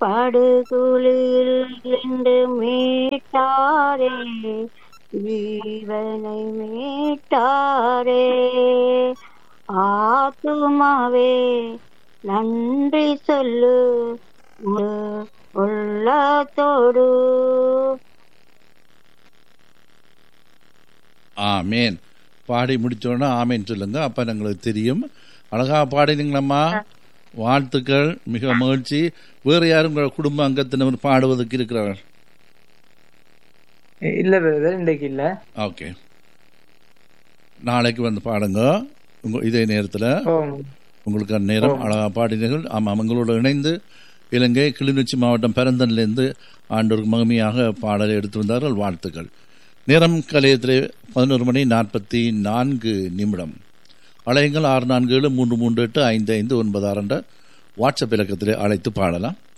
படுகுழியில் இருந்து மீட்டாரே ஜீவனை மீட்டாரே ஆத்துமாவே நன்றி சொல்லு முழு உள்ளத்தோடு ஆமேன் பாடி முடிச்சோன்னா ஆமேன் சொல்லுங்க அப்ப எங்களுக்கு தெரியும் அழகா பாடினீங்களம்மா வாழ்த்துக்கள் மிக மகிழ்ச்சி வேறு யாரும் உங்க குடும்ப அங்கத்தினர் பாடுவதற்கு இருக்கிறார்கள் இல்ல பிரதர் இன்றைக்கு இல்ல ஓகே நாளைக்கு வந்து பாடுங்க உங்க இதே நேரத்தில் ஓ உங்களுக்கு அந்நேரம் அழகா பாடினீர்கள் ஆமாம் அவங்களோட இணைந்து இலங்கை கிளிநொச்சி மாவட்டம் பெரந்தன்லேருந்து ஆண்டோருக்கு மகிமையாக பாடலை எடுத்து வந்தார்கள் வாழ்த்துக்கள் நேரம் கலையத்திலே பதினோரு மணி நாற்பத்தி நான்கு நிமிடம் அலையுங்கள் ஆறு நான்கு ஏழு மூன்று மூன்று எட்டு ஐந்து ஐந்து ஒன்பது ஆறு என்ற வாட்ஸ்அப் இலக்கத்திலே அழைத்து பாடலாம்